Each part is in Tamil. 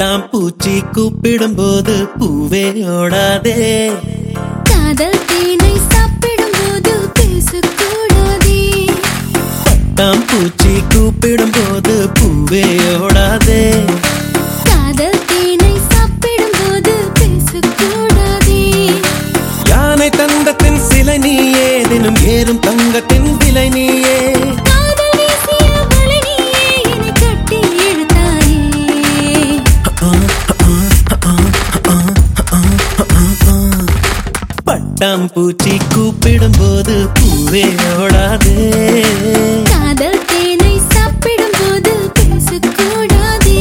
பட்டாம் பூச்சி கூப்பிடும் போது பூவே ஓடாதே காதல் தேனை சாப்பிடும் போது பேசக்கூடாதே பட்டாம் பூச்சி கூப்பிடும் போது பூவே ஓடாதே காதல் தேனை சாப்பிடும் போது பேசக்கூடாதே யானை தந்தத்தின் சிலை நீயே தினம் ஏறும் தங்கத்தின் விலை நீயே காதல் வீசிய வலை நீயே என்னை கட்டி இழுத்தாயே பட்டாம் பூச்சி கூப்பிடும் போது பூவே ஓடாதே காதல் தேனை சாப்பிடும் போது பேசக்கூடாதே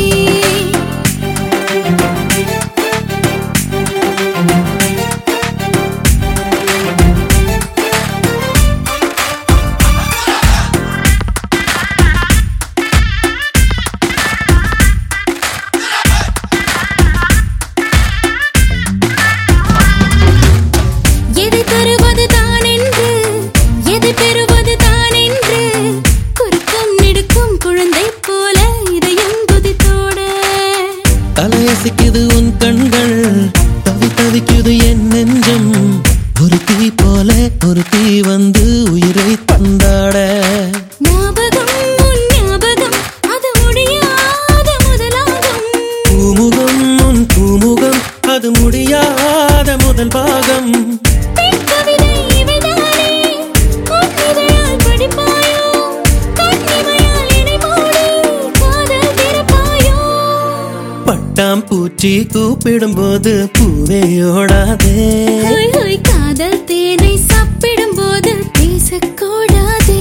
எதை தருவது தான் என்று எதை பெறுவது தான் என்று குறுக்கும் நெடுக்கும் குழந்தை போல இதயம் குதித்தோட தலையசிக்குது உன் கண்கள் தவி தவிக்குது என் நெஞ்சம் ஒரு தீ போல ஒரு தீ வந்து உயிரை தந்தாட ஞாபகம் உன் ஞாபகம் அது முடியாத முதலாகும் பூமுகம் உன் பூமுகம் அது முடியாத முதல் பாகம் பெண் கவிதை இவைதானே உன் இதழால் படிப்பாயோ கண்ணிமையால் இடை மூடி காதல் திறப்பாயோ பட்டாம் பூச்சி கூப்பிடும் போது பூவே ஓடாதே ஹோய் ஹோய் காதல் தேனை சாப்பிடும் போது பேசக்கூடாதே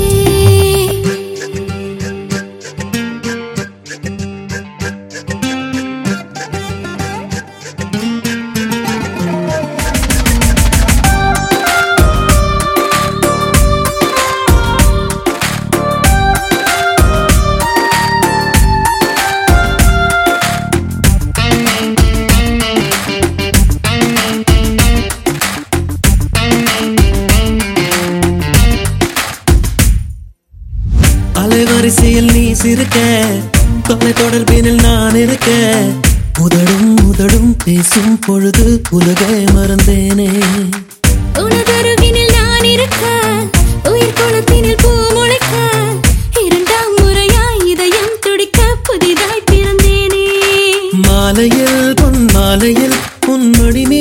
அலைவரிசையில் நீ சிரிக்க தொலை தொடர்பினில் நான் இருக்க உதடும் உதடும் பேசும் பொழுது உலகை மறந்தேனே உனதருகினில் நான் இருக்க உயிர் குளத்தினில் பூ முளைக்க இரண்டாம் முறையாய் இதயம் துடிக்க புதிதாய் பிறந்தேனே மாலையில் பொன் மாலையில் உன் மடி